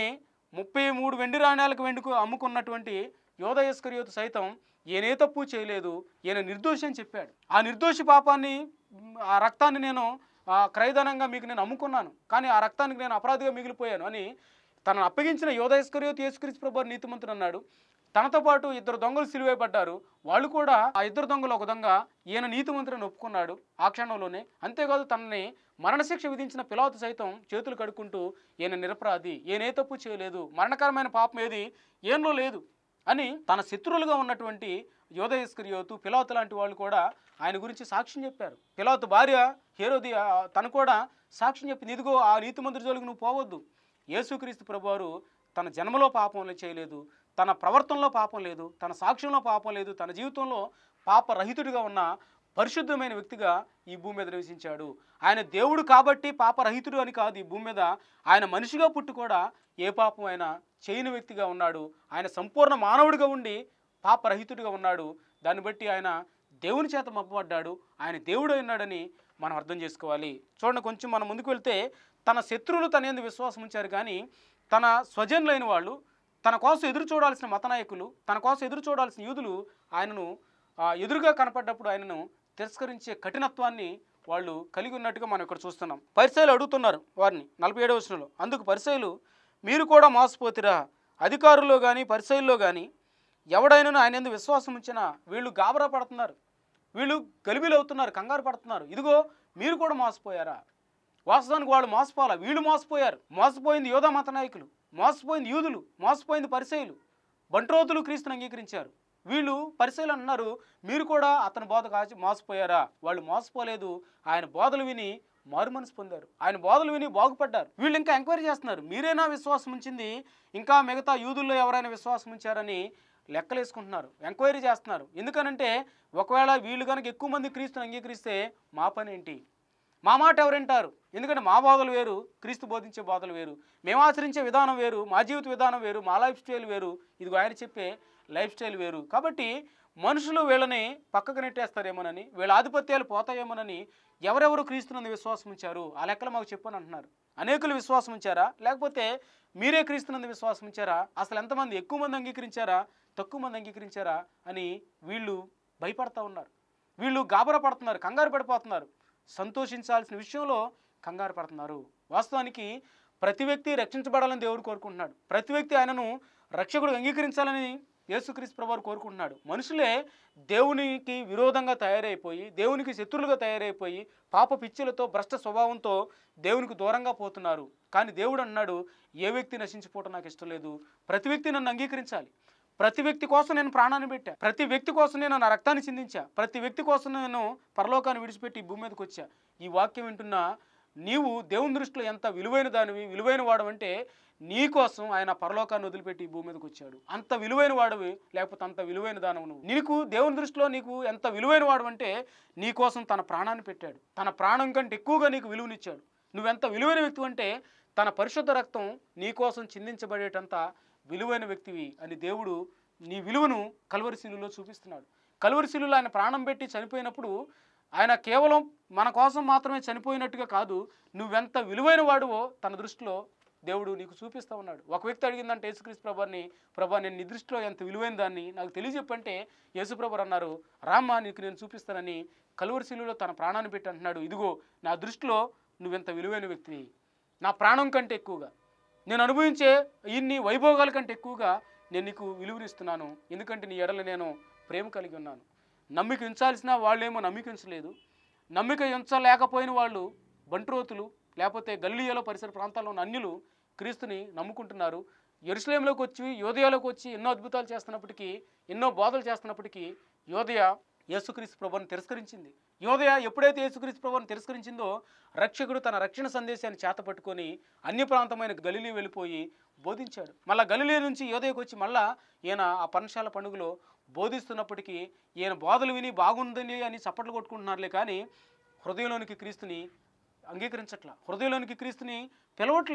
ముప్పై మూడు వెండి నాణ్యాలకు వెండుకు అమ్ముకున్నటువంటి యోధ ఇస్కరియోతు సైతం ఈయనే తప్పు చేయలేదు ఈయన నిర్దోషి అని చెప్పాడు ఆ నిర్దోషి పాపాన్ని మ్, ఆ రక్తాన్ని నేను ఆ, క్రయధనంగా మీకు నేను అమ్ముకున్నాను కానీ ఆ రక్తానికి నేను అపరాధిగా మిగిలిపోయాను అని తనను అప్పగించిన యోధ ఇస్కరియోతు యేసుక్రీస్తు ప్రభు నీతిమంతుడు అన్నాడు తనతో పాటు ఇద్దరు దొంగలు సిలువైపడ్డారు వాళ్ళు కూడా ఆ ఇద్దరు దొంగలు ఒక దొంగ ఈయన నీతిమంతుడిని ఒప్పుకున్నాడు ఆ క్షణంలోనే అంతేకాదు తనని మరణశిక్ష విధించిన పిలాతు సైతం చేతులు కడుక్కుంటూ ఈయన నిరపరాధి ఈయన ఏ తప్పు చేయలేదు మరణకరమైన పాపం ఏది ఏంలో లేదు అని తన శత్రువులుగా ఉన్నటువంటి యోధ ఇస్కరియోతు పిలాతు లాంటి వాళ్ళు కూడా ఆయన గురించి సాక్ష్యం చెప్పారు పిలాతు భార్య హేరోది ఆ, తను కూడా సాక్ష్యం చెప్పింది ఇదిగో ఆ నీతిమంతుడి జోలికి నువ్వు పోవద్దు యేసుక్రీస్తు ప్రభువారు తన జన్మలో పాపం చేయలేదు తన ప్రవర్తనలో పాపం లేదు తన సాక్ష్యంలో పాపం లేదు తన జీవితంలో పాపరహితుడిగా ఉన్న పరిశుద్ధమైన వ్యక్తిగా ఈ భూమి మీద నివసించాడు ఆయన దేవుడు కాబట్టి పాపరహితుడు అని కాదు ఈ భూమి మీద ఆయన మనిషిగా పుట్టి కూడా ఏ పాపం ఆయన చేయని వ్యక్తిగా ఉన్నాడు ఆయన సంపూర్ణ మానవుడిగా ఉండి పాపరహితుడిగా ఉన్నాడు దాన్ని బట్టి ఆయన దేవుని చేత మప్పబడ్డాడు ఆయన దేవుడు ఉన్నాడని మనం అర్థం చేసుకోవాలి చూడండి కొంచెం మనం ముందుకు వెళ్తే తన శత్రువులు తన ఎందు విశ్వాసం ఉంచారు కానీ తన స్వజనులైన వాళ్ళు తన కోసం ఎదురు చూడాల్సిన మత నాయకులు తన కోసం ఎదురు చూడాల్సిన యూదులు ఆయనను ఆ, ఎదురుగా కనపడ్డప్పుడు ఆయనను తిరస్కరించే కఠినత్వాన్ని వాళ్ళు కలిగి ఉన్నట్టుగా మనం ఇక్కడ చూస్తున్నాం పరిచయలు అడుగుతున్నారు వారిని నలభై ఏడవ వచనంలో అందుకు పరిచయలు మీరు కూడా మోసపోతిరా అధికారుల్లో కానీ పరిచయల్లో కానీ ఎవడైనా ఆయన ఎందు విశ్వాసం ఉంచినా వీళ్ళు గాబరా పడుతున్నారు వీళ్ళు గలిబిలు అవుతున్నారు కంగారు పడుతున్నారు ఇదిగో మీరు కూడా మోసపోయారా వాస్తవానికి వాళ్ళు మోసపోవాలా వీళ్ళు మోసపోయారు మోసపోయింది యోధా మత నాయకులు మోసపోయింది యూదులు మోసపోయింది పరిచయులు బంట్రోతులు క్రీస్తుని అంగీకరించారు వీళ్ళు పరిశీలన అన్నారు మీరు కూడా అతని బోధ కాచి మోసపోయారా వాళ్ళు మోసపోలేదు ఆయన బోధలు విని మారు మనసు పొందారు ఆయన బోధలు విని బాగుపడ్డారు వీళ్ళు ఇంకా ఎంక్వైరీ చేస్తున్నారు మీరేనా విశ్వాసం ఉంచింది ఇంకా మిగతా యూదుల్లో ఎవరైనా విశ్వాసం ఉంచారని లెక్కలేసుకుంటున్నారు ఎంక్వైరీ చేస్తున్నారు ఎందుకనంటే ఒకవేళ వీళ్ళు కనుక ఎక్కువ మంది క్రీస్తుని అంగీకరిస్తే మా పని ఏంటి మా మాట ఎవరంటారు ఎందుకంటే మా బోధలు వేరు క్రీస్తు బోధించే బోధలు వేరు మేము ఆచరించే విధానం వేరు మా జీవిత విధానం వేరు మా లైఫ్ స్టైల్ వేరు ఇదిగో ఆయన చెప్పే లైఫ్ స్టైల్ వేరు కాబట్టి మనుషులు వీళ్ళని పక్కకు నెట్టేస్తారేమోనని వీళ్ళ ఆధిపత్యాలు పోతాయేమోనని ఎవరెవరు క్రీస్తునందు విశ్వాసం ఉంచారు ఆ లెక్కలు మాకు చెప్పని అంటున్నారు అనేకులు విశ్వాసం ఉంచారా లేకపోతే మీరే క్రీస్తునందు విశ్వాసం ఉంచారా అసలు ఎంతమంది ఎక్కువ మంది అంగీకరించారా తక్కువ మంది అంగీకరించారా అని వీళ్ళు భయపడతా ఉన్నారు వీళ్ళు గాబరా పడుతున్నారు కంగారు పడిపోతున్నారు సంతోషించాల్సిన విషయంలో కంగారు పడుతున్నారు వాస్తవానికి ప్రతి వ్యక్తి రక్షించబడాలని దేవుడు కోరుకుంటున్నాడు ప్రతి వ్యక్తి ఆయనను రక్షకుడు అంగీకరించాలని యేసుక్రీస్తు ప్రభువారు కోరుకుంటున్నాడు మనుషులే దేవునికి విరోధంగా తయారైపోయి దేవునికి శత్రులుగా తయారైపోయి పాప పిచ్చులతో భ్రష్ట స్వభావంతో దేవునికి దూరంగా పోతున్నారు కానీ దేవుడు అన్నాడు ఏ వ్యక్తి నశించిపోవటం నాకు ఇష్టం లేదు ప్రతి వ్యక్తి నన్ను అంగీకరించాలి ప్రతి వ్యక్తి కోసం నేను ప్రాణాన్ని పెట్టా ప్రతి వ్యక్తి కోసం నేను నా రక్తాన్ని చిందించా ప్రతి వ్యక్తి కోసం నేను పరలోకాన్ని విడిచిపెట్టి ఈ భూమి మీదకి వచ్చా ఈ వాక్యం వింటున్న నీవు దేవుని దృష్టిలో ఎంత విలువైన దానివి విలువైన వాడవంటే నీ కోసం ఆయన పరలోకాన్ని వదిలిపెట్టి ఈ భూమి మీదకి వచ్చాడు అంత విలువైన వాడివి లేకపోతే అంత విలువైన దానవు నువ్వు నీకు దేవుని దృష్టిలో నీకు ఎంత విలువైన వాడు అంటే నీ కోసం తన ప్రాణాన్ని పెట్టాడు తన ప్రాణం కంటే ఎక్కువగా నీకు విలువనిచ్చాడు నువ్వెంత విలువైన వ్యక్తి అంటే తన పరిశుద్ధ రక్తం నీ కోసం చిందించబడేటంత విలువైన వ్యక్తివి అని దేవుడు నీ విలువను కలువరిశీలులో చూపిస్తున్నాడు కలువరిశీలులో ఆయన ప్రాణం పెట్టి చనిపోయినప్పుడు ఆయన కేవలం మన కోసం మాత్రమే చనిపోయినట్టుగా కాదు నువ్వెంత విలువైన వాడువో తన దృష్టిలో దేవుడు నీకు చూపిస్తా ఉన్నాడు ఒక వ్యక్తి అడిగిందంటే యేసుక్రీస్తు ప్రభాని ప్రభా నేను నీ దృష్టిలో ఎంత విలువైన దాన్ని నాకు తెలియజెప్పంటే యేసుప్రభు అన్నారు రామ్మా నీకు నేను చూపిస్తానని కలువరిశీలులో తన ప్రాణాన్ని పెట్టి అంటున్నాడు ఇదిగో నా దృష్టిలో నువ్వెంత విలువైన వ్యక్తివి నా ప్రాణం కంటే ఎక్కువగా నేను అనుభవించే ఇన్ని వైభోగాల కంటే ఎక్కువగా నేను నీకు విలువనిస్తున్నాను ఎందుకంటే నీ ఎడల నేను ప్రేమ కలిగి ఉన్నాను నమ్మిక ఉంచాల్సిన వాళ్ళేమో నమ్మిక ఉంచలేదు నమ్మిక ఉంచలేకపోయిన వాళ్ళు బంట్రోతులు లేకపోతే గల్లియలో పరిసర ప్రాంతాల్లో ఉన్న అన్యులు క్రీస్తుని నమ్ముకుంటున్నారు ఎరుసలేంలోకి వచ్చి యోదయాలోకి వచ్చి ఎన్నో అద్భుతాలు చేస్తున్నప్పటికీ ఎన్నో బోధలు చేస్తున్నప్పటికీ యోదయ యేసుక్రీస్తు ప్రభుని తిరస్కరించింది యోదయ ఎప్పుడైతే యేసుక్రీస్తు ప్రభుని తిరస్కరించిందో రక్షకుడు తన రక్షణ సందేశాన్ని చేతపట్టుకొని అన్య ప్రాంతమైన గలిలీ వెళ్ళిపోయి బోధించాడు మళ్ళా గలిలీ నుంచి యోదయకు వచ్చి మళ్ళా ఈయన ఆ పర్ణశాల పండుగలో బోధిస్తున్నప్పటికీ ఈయన బోధలు విని బాగుందని అని చప్పట్లు కొట్టుకుంటున్నారులే కానీ హృదయంలోనికి క్రీస్తుని అంగీకరించట్లా హృదయంలోనికి క్రీస్తుని పిలవట్లేదు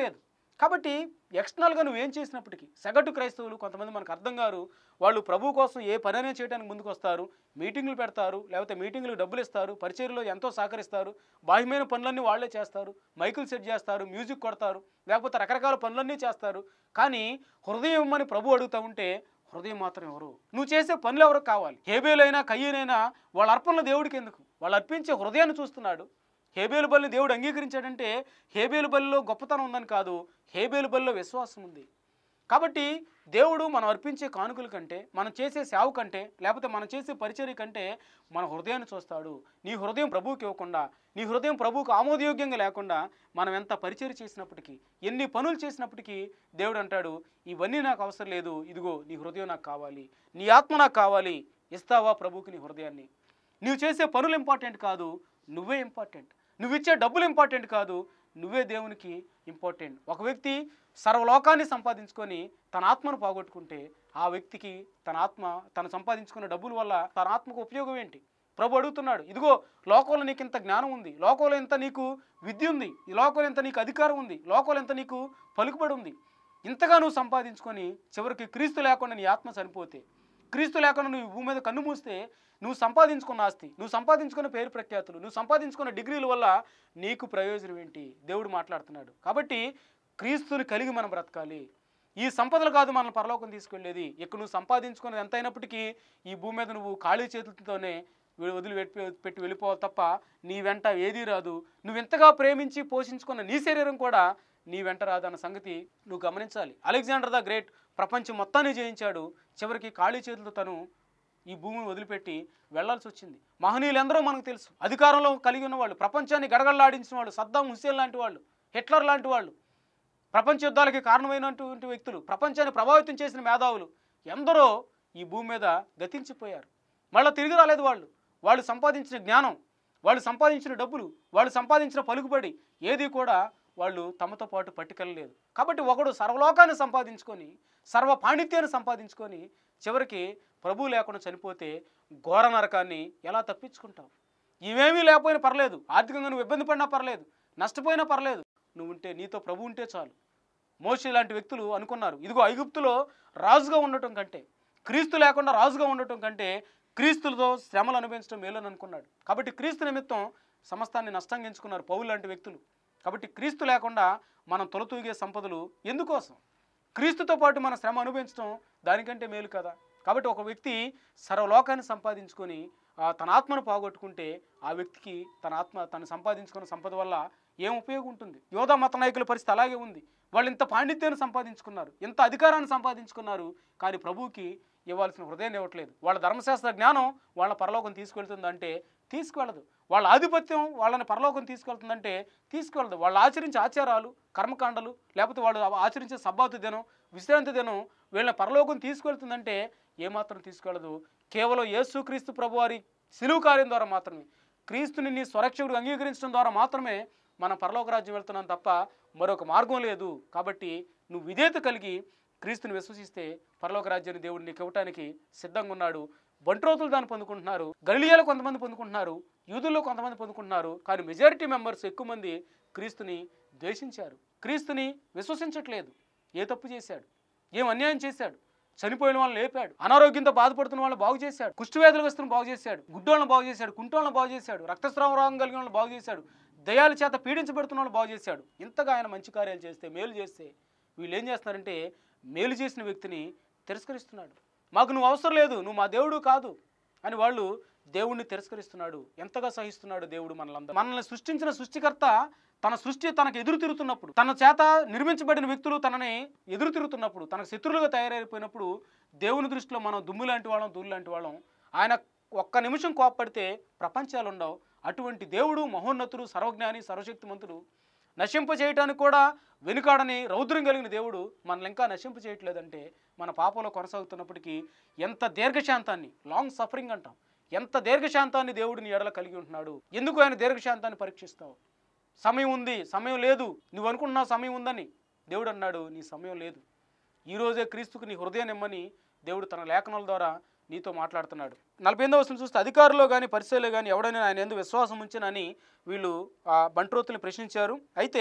కాబట్టి ఎక్స్టర్నల్గా నువ్వు ఏం చేసినప్పటికీ సగటు క్రైస్తవులు కొంతమంది మనకు అర్థం కారు వాళ్ళు ప్రభు కోసం ఏ పనైనా చేయడానికి ముందుకు వస్తారు మీటింగులు పెడతారు లేకపోతే మీటింగులు డబ్బులు ఇస్తారు పరిచర్లో ఎంతో సహకరిస్తారు బాహ్యమైన పనులన్నీ వాళ్ళే చేస్తారు మైకులు సెట్ చేస్తారు మ్యూజిక్ కొడతారు లేకపోతే రకరకాల పనులన్నీ చేస్తారు కానీ హృదయం ఇమ్మని ప్రభు అడుగుతూ ఉంటే హృదయం మాత్రం ఎవరు నువ్వు చేసే పనులు ఎవరికి కావాలి హేబేలైనా కయ్యనైనా వాళ్ళ అర్పణలు దేవుడికి ఎందుకు వాళ్ళు అర్పించే హృదయాన్ని చూస్తున్నాడు హేబేలు బలిని దేవుడు అంగీకరించాడంటే హేబేలు బలిలో గొప్పతనం ఉందని కాదు హేబేలు బలిలో విశ్వాసం ఉంది కాబట్టి దేవుడు మనం అర్పించే కానుకల కంటే మనం చేసే సేవ కంటే లేకపోతే మనం చేసే పరిచర్య కంటే మన హృదయాన్ని చూస్తాడు నీ హృదయం ప్రభువుకి ఇవ్వకుండా నీ హృదయం ప్రభువుకు ఆమోదయోగ్యంగా లేకుండా మనం ఎంత పరిచర్య చేసినప్పటికీ ఎన్ని పనులు చేసినప్పటికీ దేవుడు అంటాడు ఇవన్నీ నాకు అవసరం లేదు ఇదిగో నీ హృదయం నాకు కావాలి నీ ఆత్మ నాకు కావాలి ఇస్తావా ప్రభువుకి నీ హృదయాన్ని నువ్వు చేసే పనులు ఇంపార్టెంట్ కాదు నువ్వే ఇంపార్టెంట్ నువ్వు ఇచ్చే డబ్బులు ఇంపార్టెంట్ కాదు నువ్వే దేవునికి ఇంపార్టెంట్ ఒక వ్యక్తి సర్వలోకాన్ని సంపాదించుకొని తన ఆత్మను పోగొట్టుకుంటే ఆ వ్యక్తికి తన ఆత్మ తను సంపాదించుకున్న డబ్బుల వల్ల తన ఆత్మకు ఉపయోగం ఏంటి ప్రభు అడుగుతున్నాడు ఇదిగో లోకంలో నీకు ఇంత జ్ఞానం ఉంది లోకంలో ఎంత నీకు విద్య ఉంది ఈ లోకంలో ఎంత నీకు అధికారం ఉంది లోకంలో ఎంత నీకు పలుకుబడి ఉంది ఇంతగా నువ్వు సంపాదించుకొని చివరికి క్రీస్తు లేకుండా నీ ఆత్మ చనిపోతే క్రీస్తు లేకుండా నువ్వు ఈ భూమి మీద కన్ను మూస్తే నువ్వు సంపాదించుకున్న ఆస్తి నువ్వు సంపాదించుకున్న పేరు ప్రఖ్యాతులు నువ్వు సంపాదించుకున్న డిగ్రీల వల్ల నీకు ప్రయోజనం ఏంటి దేవుడు మాట్లాడుతున్నాడు కాబట్టి క్రీస్తుని కలిగి మనం బ్రతకాలి ఈ సంపదలు కాదు మనల్ని పరలోకం తీసుకెళ్ళేది ఇక్కడ నువ్వు సంపాదించుకున్నది ఎంత అయినప్పటికీ ఈ భూమి మీద నువ్వు ఖాళీ చేతులతోనే వీ- వదిలి పెట్టి పెట్టి వెళ్ళిపోవాలి తప్ప నీ వెంట ఏదీ రాదు నువ్వు ఎంతగా ప్రేమించి పోషించుకున్న నీ శరీరం కూడా నీ వెంట రాదు అన్న సంగతి నువ్వు గమనించాలి అలెగ్జాండర్ ద గ్రేట్ ప్రపంచం మొత్తాన్ని జయించాడు చివరికి ఖాళీ చేతులతో తను ఈ భూమిని వదిలిపెట్టి వెళ్లాల్సి వచ్చింది మహనీయులందరూ మనకు తెలుసు అధికారంలో కలిగి ఉన్న వాళ్ళు ప్రపంచాన్ని గడగడలాడించిన వాళ్ళు సద్దాం హుస్సేన్ లాంటి వాళ్ళు హిట్లర్ లాంటి వాళ్ళు ప్రపంచ యుద్ధాలకి కారణమైనటువంటి వ్యక్తులు ప్రపంచాన్ని ప్రభావితం చేసిన మేధావులు ఎందరో ఈ భూమి మీద గతించిపోయారు మళ్ళీ తిరిగి రాలేదు వాళ్ళు వాళ్ళు సంపాదించిన జ్ఞానం వాళ్ళు సంపాదించిన డబ్బులు వాళ్ళు సంపాదించిన పలుకుబడి ఏది కూడా వాళ్ళు తమతో పాటు పట్టుకెళ్ళలేదు కాబట్టి ఒకడు సర్వలోకాన్ని సంపాదించుకొని సర్వ పాండిత్యాన్ని సంపాదించుకొని చివరికి ప్రభువు లేకుండా చనిపోతే ఘోర నరకాన్ని ఎలా తప్పించుకుంటావు ఇవేమీ లేకపోయినా పర్లేదు ఆర్థికంగా నువ్వు ఇబ్బంది పడినా పర్లేదు నష్టపోయినా పర్లేదు నువ్వు ఉంటే నీతో ప్రభు ఉంటే చాలు మోషే లాంటి వ్యక్తులు అనుకున్నారు ఇదిగో ఐగుప్తులో రాజుగా ఉండటం కంటే క్రీస్తు లేకుండా రాజుగా ఉండటం కంటే క్రీస్తులతో శ్రమలు అనుభవించడం మేలని అనుకున్నాడు కాబట్టి క్రీస్తు నిమిత్తం సమస్తాన్ని నష్టంగా ఎంచుకున్నారు పౌలు లాంటి వ్యక్తులు కాబట్టి క్రీస్తు లేకుండా మనం తొలతూగే సంపదలు ఎందుకోసం క్రీస్తుతో పాటు మన శ్రమ అనుభవించడం దానికంటే మేలు కదా కాబట్టి ఒక వ్యక్తి సర్వలోకాన్ని సంపాదించుకొని ఆ, తన ఆత్మను పోగొట్టుకుంటే ఆ వ్యక్తికి తన ఆత్మ తను సంపాదించుకున్న సంపద వల్ల ఏం ఉపయోగం ఉంటుంది యోధా మత నాయకుల పరిస్థితి అలాగే ఉంది వాళ్ళు ఇంత పాండిత్యాన్ని సంపాదించుకున్నారు ఇంత అధికారాన్ని సంపాదించుకున్నారు కానీ ప్రభువుకి ఇవ్వాల్సిన హృదయం ఇవ్వట్లేదు వాళ్ళ ధర్మశాస్త్ర జ్ఞానం వాళ్ళ పరలోకం తీసుకెళ్తుందంటే తీసుకెళ్ళదు వాళ్ళ ఆధిపత్యం వాళ్ళని పరలోకం తీసుకెళ్తుందంటే తీసుకెళ్ళదు వాళ్ళు ఆచరించే ఆచారాలు కర్మకాండలు లేకపోతే వాళ్ళు ఆచరించే సబ్బాతు దినం విశ్రాంతి దినం వీళ్ళని పరలోకం తీసుకెళ్తుందంటే ఏమాత్రం తీసుకెళ్ళదు కేవలం యేసుక్రీస్తు ప్రభువారి సిలువు కార్యం ద్వారా మాత్రమే క్రీస్తుని నీ స్వరక్షకుడు అంగీకరించడం ద్వారా మాత్రమే మనం పరలోక రాజ్యం వెళ్తున్నాం తప్ప మరొక మార్గం లేదు కాబట్టి నువ్వు విధేయత కలిగి క్రీస్తుని విశ్వసిస్తే పరలోక రాజ్యాన్ని దేవుడు నీకు ఇవ్వటానికి సిద్ధంగా ఉన్నాడు బంట్రోతులు దాన్ని పొందుకుంటున్నారు గలిలియాలో కొంతమంది పొందుకుంటున్నారు యూదుల్లో కొంతమంది పొందుకుంటున్నారు కానీ మెజారిటీ మెంబర్స్ ఎక్కువ మంది క్రీస్తుని ద్వేషించారు క్రీస్తుని విశ్వసించట్లేదు ఏ తప్పు చేశాడు ఏం అన్యాయం చేశాడు చనిపోయిన వాళ్ళని లేపాడు అనారోగ్యంతో బాధపడుతున్న వాళ్ళని బాగు చేశాడు కుష్ఠవ్యాధులు వస్తున్న బాగు చేశాడు గుడ్డోళ్ళని బాగు చేశాడు కుంటోళ్ళని బాగు చేశాడు రక్తస్రావ రోగం కలిగిన వాళ్ళని బాగు చేశాడు దయాల చేత పీడించబడుతున్న వాళ్ళని బాగు చేశాడు ఇంతగా ఆయన మంచి కార్యాలు చేస్తే మేలు చేస్తే వీళ్ళు ఏం చేస్తున్నారంటే మేలు చేసిన వ్యక్తిని తిరస్కరిస్తున్నాడు మాకు నువ్వు అవసరం లేదు నువ్వు మా దేవుడు కాదు అని వాళ్ళు దేవుణ్ణి తిరస్కరిస్తున్నాడు ఎంతగా సహిస్తున్నాడు దేవుడు మనలందరూ మనల్ని సృష్టించిన సృష్టికర్త తన సృష్టి తనకు ఎదురు తిరుగుతున్నప్పుడు తన చేత నిర్మించబడిన వ్యక్తులు తనని ఎదురు తిరుగుతున్నప్పుడు తనకు శత్రులుగా తయారైపోయినప్పుడు దేవుని దృష్టిలో మనం దుమ్ము లాంటి వాళ్ళం ధూళి లాంటి వాళ్ళం ఆయన ఒక్క నిమిషం కోప్పడితే ప్రపంచాలు ఉండవు అటువంటి దేవుడు మహోన్నతుడు సర్వజ్ఞాని సర్వశక్తిమంతుడు నశింప చేయటానికి కూడా వెనుకాడని రౌద్రం కలిగిన దేవుడు మనల్ని ఇంకా నశింప చేయట్లేదంటే మన పాపంలో కొనసాగుతున్నప్పటికీ ఎంత దీర్ఘశాంతాన్ని లాంగ్ సఫరింగ్ అంటాం ఎంత దీర్ఘశాంతాన్ని దేవుడిని ఎడల కలిగి ఉంటున్నాడు ఎందుకు ఆయన దీర్ఘశాంతాన్ని పరీక్షిస్తావు సమయం ఉంది సమయం లేదు నువ్వు అనుకుంటున్నావు సమయం ఉందని దేవుడు అన్నాడు నీ సమయం లేదు ఈరోజే క్రీస్తుకు నీ హృదయం ఇమ్మని దేవుడు తన లేఖనాల ద్వారా నీతో మాట్లాడుతున్నాడు నలభై ఎనిమిదవ వచనం చూస్తే అధికారులు కానీ పరిచయలు కానీ ఎవడైనా ఆయన ఎందు విశ్వాసం ఉంచినని వీళ్ళు ఆ బంట్రోతుల్ని ప్రశ్నించారు అయితే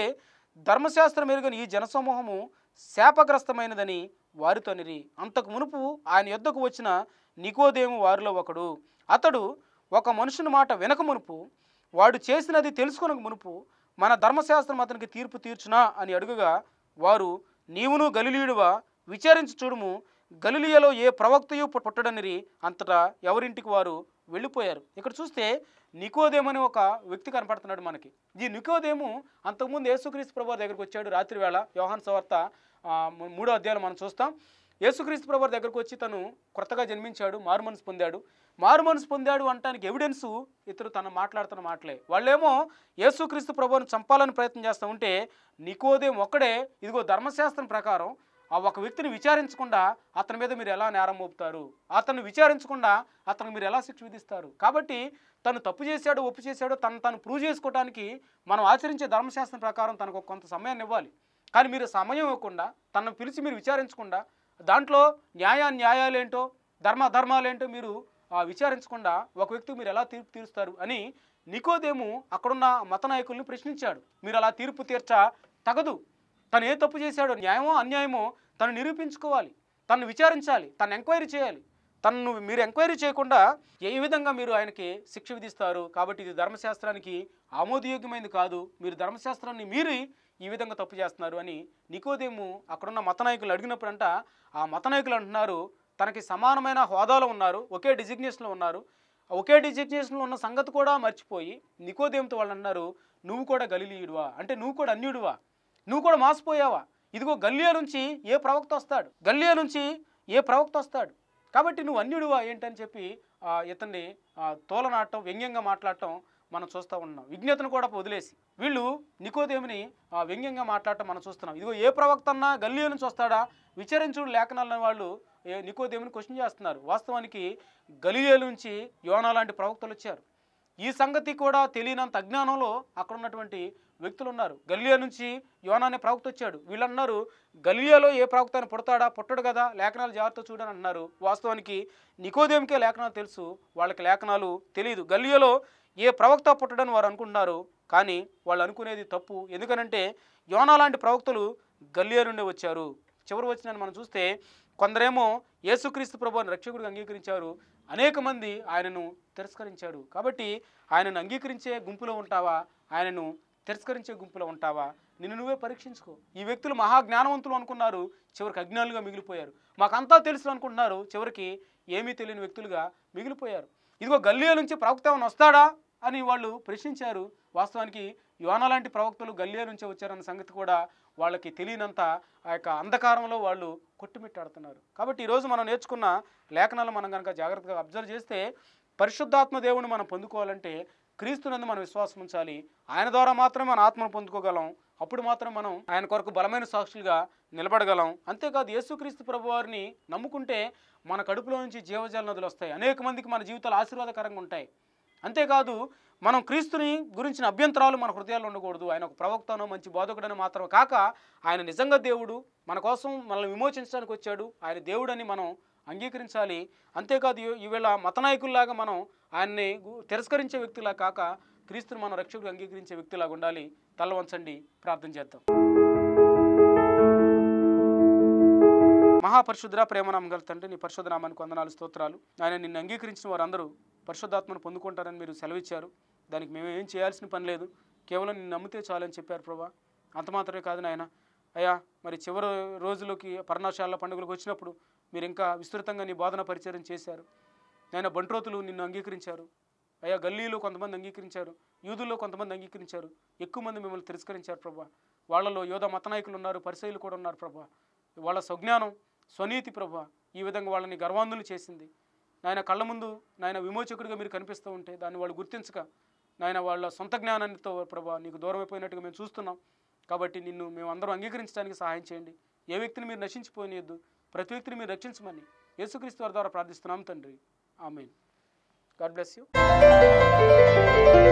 ధర్మశాస్త్రం ఎరుగని ఈ జనసమూహము శాపగ్రస్తమైనదని వారితోనిరి అంతకు మునుపు ఆయన యొద్దకు వచ్చిన నికోదేము వారిలో ఒకడు అతడు ఒక మనుషుని మాట వినక మునుపు వాడు చేసినది తెలుసుకొనక మునుపు మన ధర్మశాస్త్రం అతనికి తీర్పు తీర్చునా అని అడుగుగా వారు నీవును గలిలీయుడువా విచారించి చూడుము గలిలియలో ఏ ప్రవక్తయు పుట్- పుట్టడనిరి అంతటా ఎవరింటికి వారు వెళ్ళిపోయారు ఇక్కడ చూస్తే నికోదేము అనే ఒక వ్యక్తి కనపడుతున్నాడు మనకి ఈ నికోదేము అంతకుముందు యేసుక్రీస్తు ప్రభు దగ్గరికి వచ్చాడు రాత్రి వేళ యోహాన్ సవార్త ఆ, మూ- మూడో అధ్యాయం మనం చూస్తాం యేసుక్రీస్తు ప్రభు దగ్గరకు వచ్చి తను కొత్తగా జన్మించాడు మారు మనసు పొందాడు మారు మనసు పొందాడు అంటానికి ఎవిడెన్సు ఇతరు తను మాట్లాడుతున్న మాటలే వాళ్ళేమో యేసుక్రీస్తు ప్రభువుని చంపాలని ప్రయత్నం చేస్తూ ఉంటే నికోదేం ఒక్కడే ఇదిగో ధర్మశాస్త్రం ప్రకారం ఆ ఒక వ్యక్తిని విచారించకుండా అతని మీద మీరు ఎలా నేరం మోపుతారు అతన్ని విచారించకుండా అతనికి మీరు ఎలా శిక్ష విధిస్తారు కాబట్టి తను తప్పు చేశాడో ఒప్పు చేశాడో తను తను ప్రూవ్ చేసుకోవడానికి మనం ఆచరించే ధర్మశాస్త్రం ప్రకారం తనకు ఒక కొంత సమయాన్ని ఇవ్వాలి కానీ మీరు సమయం ఇవ్వకుండా తనను పిలిచి మీరు విచారించకుండా దాంట్లో న్యాయ న్యాయాలేంటో ధర్మ ధర్మాలేంటో మీరు ఆ, విచారించకుండా ఒక వ్యక్తికి మీరు ఎలా తీర్పు తీరుస్తారు అని నికోదేము అక్కడున్న మత నాయకుల్ని ప్రశ్నించాడు మీరు అలా తీర్పు తీర్చ తగదు తను ఏ తప్పు చేశాడో న్యాయమో అన్యాయమో తను నిరూపించుకోవాలి తను విచారించాలి తను ఎంక్వైరీ చేయాలి తను మీరు ఎంక్వైరీ చేయకుండా ఏ విధంగా మీరు ఆయనకి శిక్ష విధిస్తారు కాబట్టి ఇది ధర్మశాస్త్రానికి ఆమోదయోగ్యమైనది కాదు మీరు ధర్మశాస్త్రాన్ని మీరి ఈ విధంగా తప్పు చేస్తున్నారు అని నికోదేము అక్కడున్న మత నాయకులు అడిగినప్పుడంట ఆ మత నాయకులు అంటున్నారు తనకి సమానమైన హోదాలో ఉన్నారు ఒకే డిజిగ్నేషన్లో ఉన్నారు ఒకే డిజిగ్నేషన్లో ఉన్న సంగతి కూడా మర్చిపోయి నికోదేంతో వాళ్ళు అన్నారు నువ్వు కూడా గలిలీయుడువా అంటే నువ్వు కూడా అన్యుడువా నువ్వు కూడా మాసిపోయావా ఇదిగో గల్లియా నుంచి ఏ ప్రవక్త వస్తాడు గల్లియా నుంచి ఏ ప్రవక్త వస్తాడు కాబట్టి నువ్వు అన్యుడువా ఏంటని చెప్పి ఆ, ఇతన్ని ఆ, తోలనాడటం వ్యంగ్యంగా మాట్లాడటం మనం చూస్తూ ఉన్నాం విజ్ఞతను కూడా వదిలేసి వీళ్ళు నికోదేమిని ఆ, వ్యంగ్యంగా మాట్లాడటం మనం చూస్తున్నాం ఇదిగో ఏ ప్రవక్త అన్నా గల్లియా నుంచి వస్తాడా విచారించుడు లేఖనాలన్న వాళ్ళు ఏ నికోదేమిని క్వశ్చన్ చేస్తున్నారు వాస్తవానికి గలియా నుంచి యోనా లాంటి ప్రవక్తలు వచ్చారు ఈ సంగతి కూడా తెలియనంత అజ్ఞానంలో అక్కడ ఉన్నటువంటి వ్యక్తులు ఉన్నారు గలియా నుంచి యోనా అనే ప్రవక్త వచ్చాడు వీళ్ళు అన్నారు గలియాలో ఏ ప్రవక్త అని పుడతాడా పుట్టడు కదా లేఖనాలు జాగ్రత్త చూడని అంటున్నారు వాస్తవానికి నికోదేమికే లేఖనాలు తెలుసు వాళ్ళకి లేఖనాలు తెలియదు గలియాలో ఏ ప్రవక్త పుట్టడని వారు అనుకుంటున్నారు కానీ వాళ్ళు అనుకునేది తప్పు ఎందుకనంటే యోనా లాంటి ప్రవక్తలు గలియా నుండి వచ్చారు చివరి వచ్చిన మనం చూస్తే కొందరేమో యేసుక్రీస్తు ప్రభువుని రక్షకుడిగా అంగీకరించారు అనేక మంది ఆయనను తిరస్కరించాడు కాబట్టి ఆయనను అంగీకరించే గుంపులో ఉంటావా ఆయనను తిరస్కరించే గుంపులో ఉంటావా నిన్ను నువ్వే పరీక్షించుకో ఈ వ్యక్తులు మహా జ్ఞానవంతులు అనుకున్నారు చివరికి అజ్ఞానులుగా మిగిలిపోయారు మాకంతా తెలుసు అనుకుంటున్నారు చివరికి ఏమీ తెలియని వ్యక్తులుగా మిగిలిపోయారు ఇదిగో గల్లియా నుంచి ప్రవక్త ఏమైనా వస్తాడా అని వాళ్ళు ప్రశ్నించారు వాస్తవానికి యోనా లాంటి ప్రవక్తలు గల్లియా నుంచే వచ్చారన్న సంగతి కూడా వాళ్ళకి తెలియనంత ఆ యొక్క అంధకారంలో వాళ్ళు కొట్టుమిట్టాడుతున్నారు కాబట్టి ఈరోజు మనం నేర్చుకున్న లేఖనాలు మనం కనుక జాగ్రత్తగా అబ్జర్వ్ చేస్తే పరిశుద్ధాత్మ దేవుని మనం పొందుకోవాలంటే క్రీస్తునందు మనం విశ్వాసం ఉంచాలి ఆయన ద్వారా మాత్రమే మన ఆత్మను పొందుకోగలం అప్పుడు మాత్రం మనం ఆయన కొరకు బలమైన సాక్షులుగా నిలబడగలం అంతేకాదు యేసుక్రీస్తు ప్రభు వారిని నమ్ముకుంటే మన కడుపులో నుంచి జీవజల నదులు వస్తాయి అనేక మందికి మన జీవితాలు ఆశీర్వాదకరంగా ఉంటాయి అంతేకాదు మనం క్రీస్తుని గురించిన అభ్యంతరాలు మన హృదయాల్లో ఉండకూడదు ఆయన ఒక ప్రవక్తనో మంచి బోధకుడని మాత్రం కాక ఆయన నిజంగా దేవుడు మన కోసం మనల్ని విమోచించడానికి వచ్చాడు ఆయన దేవుడని మనం అంగీకరించాలి అంతేకాదు ఈ- ఈవేళ మత నాయకుల్లాగా మనం ఆయన్ని గు- తిరస్కరించే వ్యక్తిలా కాక క్రీస్తుని మనం రక్షకుడు అంగీకరించే వ్యక్తిలాగా ఉండాలి తల వంచండి ప్రార్థన చేద్దాం మహాపరిశుద్ర ప్రేమనామం గల తండ్రి నీ పరిశుద్ధ నామానికి వందనాలు స్తోత్రాలు ఆయన నిన్ను అంగీకరించిన వారందరూ పరిశుద్ధాత్మను పొందుకుంటారని మీరు సెలవిచ్చారు దానికి మేము ఏం చేయాల్సిన పని లేదు కేవలం నిన్ను నమ్మితే చాలని చెప్పారు ప్రభా అంత మాత్రమే కాదు నాయన అయ్యా మరి చివరి రోజులోకి పర్ణశాల పండుగలకు వచ్చినప్పుడు మీరు ఇంకా విస్తృతంగా నీ బోధన పరిచయం చేశారు నాయన బంట్రోతులు నిన్ను అంగీకరించారు అయ్యా గల్లీలో కొంతమంది అంగీకరించారు యూదుల్లో కొంతమంది అంగీకరించారు ఎక్కువ మంది మిమ్మల్ని తిరస్కరించారు ప్రభా వాళ్ళలో యోధ మత నాయకులు ఉన్నారు పరిశైలు కూడా ఉన్నారు ప్రభా వాళ్ళ స్వజ్ఞానం స్వనీతి ప్రభా ఈ విధంగా వాళ్ళని గర్వాంధులు చేసింది నాయన కళ్ళ ముందు నాయన విమోచకుడిగా మీరు కనిపిస్తూ ఉంటే దాన్ని వాళ్ళు గుర్తించక నాయన వాళ్ళ సొంత జ్ఞానానితో ప్రభా నీకు దూరం అయిపోయినట్టుగా మేము చూస్తున్నాం కాబట్టి నిన్ను మేము అందరం అంగీకరించడానికి సహాయం చేయండి ఏ వ్యక్తిని మీరు నశించిపోనియద్దు ప్రతి వ్యక్తిని మీరు రక్షించమని యేసుక్రీస్తు వారి ద్వారా ప్రార్థిస్తున్నాం తండ్రి ఆమెన్ గాడ్ బ్లెస్ యూ